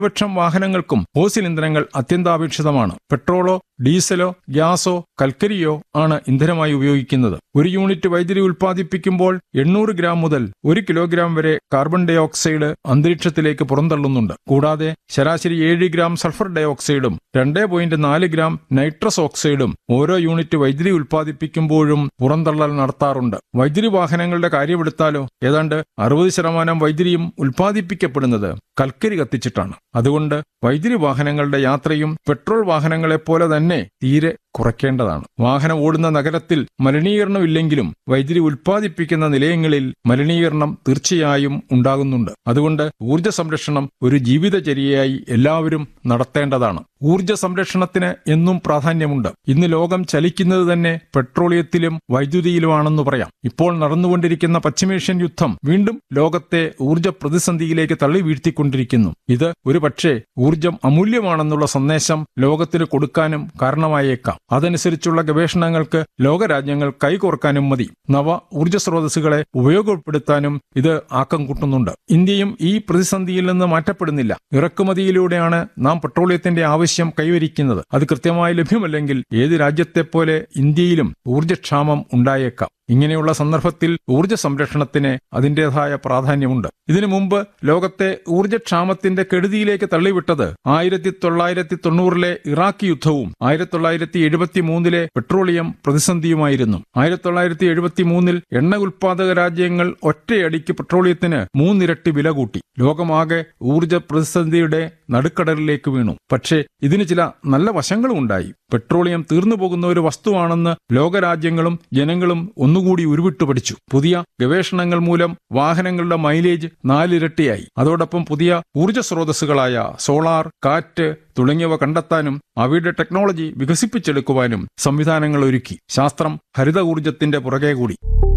ഭൂരിപക്ഷം വാഹനങ്ങൾക്കും ഫോസിൽ ഇന്ധനങ്ങൾ അത്യന്താപേക്ഷിതമാണ് പെട്രോളോ ഡീസലോ ഗ്യാസോ കൽക്കരിയോ ആണ് ഇന്ധനമായി ഉപയോഗിക്കുന്നത് ഒരു യൂണിറ്റ് വൈദ്യുതി ഉൽപ്പാദിപ്പിക്കുമ്പോൾ എണ്ണൂറ് ഗ്രാം മുതൽ ഒരു കിലോഗ്രാം വരെ കാർബൺ ഡൈ ഓക്സൈഡ് അന്തരീക്ഷത്തിലേക്ക് പുറന്തള്ളുന്നുണ്ട് കൂടാതെ ശരാശരി ഏഴ് ഗ്രാം സൾഫർ ഡൈ ഓക്സൈഡും രണ്ട് പോയിന്റ് നാല് ഗ്രാം നൈട്രസ് ഓക്സൈഡും ഓരോ യൂണിറ്റ് വൈദ്യുതി ഉൽപ്പാദിപ്പിക്കുമ്പോഴും പുറന്തള്ളൽ നടത്താറുണ്ട് വൈദ്യുതി വാഹനങ്ങളുടെ കാര്യമെടുത്താലോ ഏതാണ്ട് അറുപത് ശതമാനം വൈദ്യുതിയും ഉൽപ്പാദിപ്പിക്കപ്പെടുന്നത് കൽക്കരി കത്തിച്ചിട്ടാണ് അതുകൊണ്ട് വൈദ്യുതി വാഹനങ്ങളുടെ യാത്രയും പെട്രോൾ വാഹനങ്ങളെപ്പോലെ തന്നെ തീരെ കുറയ്ക്കേണ്ടതാണ് വാഹനം ഓടുന്ന നഗരത്തിൽ മലിനീകരണം ഇല്ലെങ്കിലും വൈദ്യുതി ഉൽപ്പാദിപ്പിക്കുന്ന നിലയങ്ങളിൽ മലിനീകരണം തീർച്ചയായും ഉണ്ടാകുന്നുണ്ട് അതുകൊണ്ട് ഊർജ സംരക്ഷണം ഒരു ജീവിതചര്യയായി എല്ലാവരും നടത്തേണ്ടതാണ് ഊർജ സംരക്ഷണത്തിന് എന്നും പ്രാധാന്യമുണ്ട് ഇന്ന് ലോകം ചലിക്കുന്നത് തന്നെ പെട്രോളിയത്തിലും വൈദ്യുതിയിലുമാണെന്ന് പറയാം ഇപ്പോൾ നടന്നുകൊണ്ടിരിക്കുന്ന പശ്ചിമേഷ്യൻ യുദ്ധം വീണ്ടും ലോകത്തെ ഊർജ പ്രതിസന്ധിയിലേക്ക് തള്ളി വീഴ്ത്തിക്കൊണ്ടിരിക്കുന്നു ഇത് ഒരു പക്ഷേ ഊർജം അമൂല്യമാണെന്നുള്ള സന്ദേശം ലോകത്തിന് കൊടുക്കാനും കാരണമായേക്കാം അതനുസരിച്ചുള്ള ഗവേഷണങ്ങൾക്ക് ലോകരാജ്യങ്ങൾ കൈകോർക്കാനും മതി നവ ഊർജ സ്രോതസ്സുകളെ ഉപയോഗപ്പെടുത്താനും ഇത് ആക്കം കൂട്ടുന്നുണ്ട് ഇന്ത്യയും ഈ പ്രതിസന്ധിയിൽ നിന്ന് മാറ്റപ്പെടുന്നില്ല ഇറക്കുമതിയിലൂടെയാണ് നാം പെട്രോളിയത്തിന്റെ ആവശ്യം കൈവരിക്കുന്നത് അത് കൃത്യമായി ലഭ്യമല്ലെങ്കിൽ ഏത് രാജ്യത്തെപ്പോലെ ഇന്ത്യയിലും ഊർജ്ജക്ഷാമം ഉണ്ടായേക്കാം ഇങ്ങനെയുള്ള സന്ദർഭത്തിൽ ഊർജ്ജ സംരക്ഷണത്തിന് അതിന്റേതായ പ്രാധാന്യമുണ്ട് ഇതിനു മുമ്പ് ലോകത്തെ ഊർജ്ജക്ഷാമത്തിന്റെ കെടുതിയിലേക്ക് തള്ളിവിട്ടത് ആയിരത്തി തൊള്ളായിരത്തി തൊണ്ണൂറിലെ ഇറാഖ് യുദ്ധവും ആയിരത്തി തൊള്ളായിരത്തി എഴുപത്തി മൂന്നിലെ പെട്രോളിയം പ്രതിസന്ധിയുമായിരുന്നു ആയിരത്തി തൊള്ളായിരത്തി എഴുപത്തി മൂന്നിൽ എണ്ണ ഉൽപാദക രാജ്യങ്ങൾ ഒറ്റയടിക്ക് പെട്രോളിയത്തിന് മൂന്നിരട്ടി വില കൂട്ടി ലോകമാകെ ഊർജ്ജ പ്രതിസന്ധിയുടെ നടുക്കടലിലേക്ക് വീണു പക്ഷേ ഇതിന് ചില നല്ല വശങ്ങളും ഉണ്ടായി പെട്രോളിയം തീർന്നു പോകുന്ന ഒരു വസ്തുവാണെന്ന് ലോകരാജ്യങ്ങളും ജനങ്ങളും ഒന്നുകൂടി ഉരുവിട്ടു പഠിച്ചു പുതിയ ഗവേഷണങ്ങൾ മൂലം വാഹനങ്ങളുടെ മൈലേജ് നാലിരട്ടിയായി അതോടൊപ്പം പുതിയ ഊർജ്ജ സ്രോതസ്സുകളായ സോളാർ കാറ്റ് തുടങ്ങിയവ കണ്ടെത്താനും അവയുടെ ടെക്നോളജി വികസിപ്പിച്ചെടുക്കുവാനും സംവിധാനങ്ങൾ ഒരുക്കി ശാസ്ത്രം ഹരിത ഊർജ്ജത്തിന്റെ പുറകെ കൂടി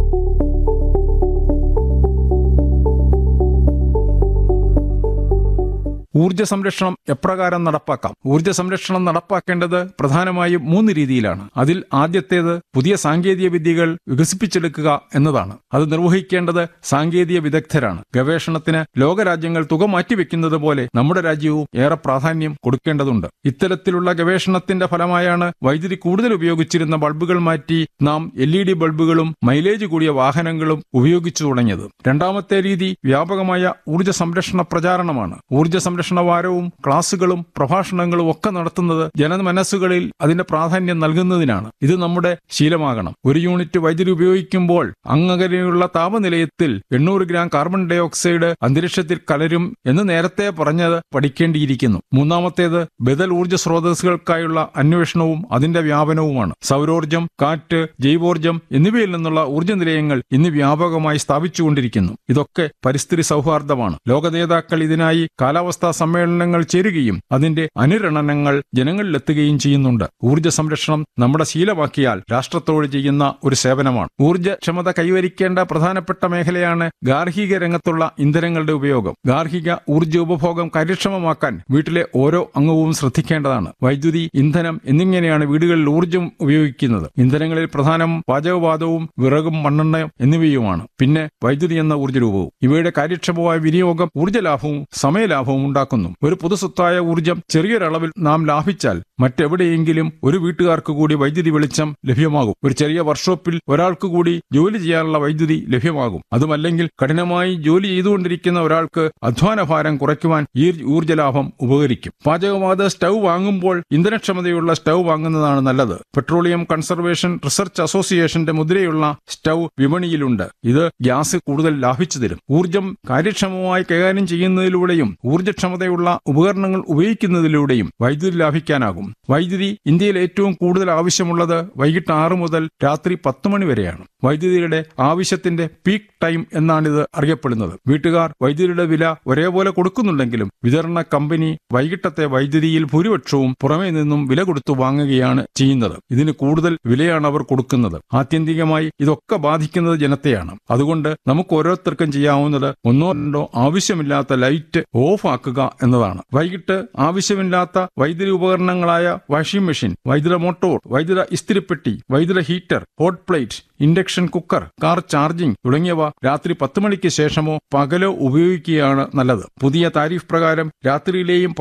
ഊർജ്ജ സംരക്ഷണം എപ്രകാരം നടപ്പാക്കാം ഊർജ്ജ സംരക്ഷണം നടപ്പാക്കേണ്ടത് പ്രധാനമായും മൂന്ന് രീതിയിലാണ് അതിൽ ആദ്യത്തേത് പുതിയ സാങ്കേതിക വിദ്യകൾ വികസിപ്പിച്ചെടുക്കുക എന്നതാണ് അത് നിർവഹിക്കേണ്ടത് സാങ്കേതിക വിദഗ്ധരാണ് ഗവേഷണത്തിന് ലോകരാജ്യങ്ങൾ തുക മാറ്റിവെക്കുന്നത് പോലെ നമ്മുടെ രാജ്യവും ഏറെ പ്രാധാന്യം കൊടുക്കേണ്ടതുണ്ട് ഇത്തരത്തിലുള്ള ഗവേഷണത്തിന്റെ ഫലമായാണ് വൈദ്യുതി കൂടുതൽ ഉപയോഗിച്ചിരുന്ന ബൾബുകൾ മാറ്റി നാം എൽ ഇ ഡി ബൾബുകളും മൈലേജ് കൂടിയ വാഹനങ്ങളും ഉപയോഗിച്ചു തുടങ്ങിയത് രണ്ടാമത്തെ രീതി വ്യാപകമായ ഊർജ്ജ സംരക്ഷണ പ്രചാരണമാണ് ഊർജ്ജ സംരക്ഷണ വാരവും ക്ലാസുകളും പ്രഭാഷണങ്ങളും ഒക്കെ നടത്തുന്നത് ജനമനസ്സുകളിൽ അതിന്റെ പ്രാധാന്യം നൽകുന്നതിനാണ് ഇത് നമ്മുടെ ശീലമാകണം ഒരു യൂണിറ്റ് വൈദ്യുതി ഉപയോഗിക്കുമ്പോൾ അങ്ങകരെയുള്ള താപനിലയത്തിൽ എണ്ണൂറ് ഗ്രാം കാർബൺ ഡൈ ഓക്സൈഡ് അന്തരീക്ഷത്തിൽ കലരും എന്ന് നേരത്തെ പറഞ്ഞത് പഠിക്കേണ്ടിയിരിക്കുന്നു മൂന്നാമത്തേത് ബദൽ ഊർജ്ജ സ്രോതസ്സുകൾക്കായുള്ള അന്വേഷണവും അതിന്റെ വ്യാപനവുമാണ് സൗരോർജ്ജം കാറ്റ് ജൈവോർജ്ജം എന്നിവയിൽ നിന്നുള്ള ഊർജ്ജ നിലയങ്ങൾ ഇന്ന് വ്യാപകമായി സ്ഥാപിച്ചുകൊണ്ടിരിക്കുന്നു ഇതൊക്കെ പരിസ്ഥിതി സൗഹാർദ്ദമാണ് ലോക നേതാക്കൾ ഇതിനായി കാലാവസ്ഥാ സമ്മേളനങ്ങൾ ചേരുകയും അതിന്റെ അനുരണനങ്ങൾ ജനങ്ങളിലെത്തുകയും ചെയ്യുന്നുണ്ട് ഊർജ്ജ സംരക്ഷണം നമ്മുടെ ശീലമാക്കിയാൽ രാഷ്ട്രത്തോട് ചെയ്യുന്ന ഒരു സേവനമാണ് ഊർജ്ജക്ഷമത കൈവരിക്കേണ്ട പ്രധാനപ്പെട്ട മേഖലയാണ് ഗാർഹിക രംഗത്തുള്ള ഇന്ധനങ്ങളുടെ ഉപയോഗം ഗാർഹിക ഊർജ്ജ ഉപഭോഗം കാര്യക്ഷമമാക്കാൻ വീട്ടിലെ ഓരോ അംഗവും ശ്രദ്ധിക്കേണ്ടതാണ് വൈദ്യുതി ഇന്ധനം എന്നിങ്ങനെയാണ് വീടുകളിൽ ഊർജ്ജം ഉപയോഗിക്കുന്നത് ഇന്ധനങ്ങളിൽ പ്രധാനം പാചകവാതവും വിറകും മണ്ണെണ്ണയും എന്നിവയുമാണ് പിന്നെ വൈദ്യുതി എന്ന ഊർജ്ജരൂപവും ഇവയുടെ കാര്യക്ഷമമായ വിനിയോഗം ഊർജ്ജലാഭവും സമയലാഭവും ഉണ്ടാക്കുന്നു ഒരു പൊതുസ്വത്തായ ഊർജ്ജം ചെറിയൊരളവിൽ നാം ലാഭിച്ചാൽ മറ്റെവിടെയെങ്കിലും ഒരു വീട്ടുകാർക്ക് കൂടി വൈദ്യുതി വെളിച്ചം ലഭ്യമാകും ഒരു ചെറിയ വർക്ക്ഷോപ്പിൽ ഒരാൾക്ക് കൂടി ജോലി ചെയ്യാനുള്ള വൈദ്യുതി ലഭ്യമാകും അതുമല്ലെങ്കിൽ കഠിനമായി ജോലി ചെയ്തുകൊണ്ടിരിക്കുന്ന ഒരാൾക്ക് അധ്വാന ഭാരം കുറയ്ക്കുവാൻ ഈ ഊർജ്ജലാഭം ഉപകരിക്കും പാചകവാത സ്റ്റൗ വാങ്ങുമ്പോൾ ഇന്ധനക്ഷമതയുള്ള സ്റ്റൗ വാങ്ങുന്നതാണ് നല്ലത് പെട്രോളിയം കൺസർവേഷൻ റിസർച്ച് അസോസിയേഷന്റെ മുദ്രയുള്ള സ്റ്റൗ വിപണിയിലുണ്ട് ഇത് ഗ്യാസ് കൂടുതൽ ലാഭിച്ചു തരും ഊർജ്ജം കാര്യക്ഷമമായി കൈകാര്യം ചെയ്യുന്നതിലൂടെയും ഊർജ്ജക്ഷമതയുള്ള ഉപകരണങ്ങൾ ഉപയോഗിക്കുന്നതിലൂടെയും വൈദ്യുതി ലാഭിക്കാനാകും വൈദ്യുതി ഇന്ത്യയിൽ ഏറ്റവും കൂടുതൽ ആവശ്യമുള്ളത് വൈകിട്ട് ആറ് മുതൽ രാത്രി പത്ത് മണി വരെയാണ് വൈദ്യുതിയുടെ ആവശ്യത്തിന്റെ പീക്ക് ടൈം എന്നാണിത് അറിയപ്പെടുന്നത് വീട്ടുകാർ വൈദ്യുതിയുടെ വില ഒരേപോലെ കൊടുക്കുന്നുണ്ടെങ്കിലും വിതരണ കമ്പനി വൈകിട്ടത്തെ വൈദ്യുതിയിൽ ഭൂരിപക്ഷവും പുറമേ നിന്നും വില കൊടുത്തു വാങ്ങുകയാണ് ചെയ്യുന്നത് ഇതിന് കൂടുതൽ വിലയാണ് അവർ കൊടുക്കുന്നത് ആത്യന്തികമായി ഇതൊക്കെ ബാധിക്കുന്നത് ജനത്തെയാണ് അതുകൊണ്ട് നമുക്ക് ഓരോരുത്തർക്കും ചെയ്യാവുന്നത് ഒന്നോ രണ്ടോ ആവശ്യമില്ലാത്ത ലൈറ്റ് ഓഫ് ആക്കുക എന്നതാണ് വൈകിട്ട് ആവശ്യമില്ലാത്ത വൈദ്യുതി ഉപകരണങ്ങളായ വാഷിംഗ് മെഷീൻ വൈദ്യുത മോട്ടോർ വൈദ്യുത ഇസ്തിരിപ്പെട്ടി വൈദ്യുത heater hot plate induction cooker car charging തുടങ്ങിയവ രാത്രി പത്ത് മണിക്ക് ശേഷമോ പകലോ ഉപയോഗിക്കുകയാണ് നല്ലത് പുതിയ താരിഫ് പ്രകാരം രാത്രിയിലെയും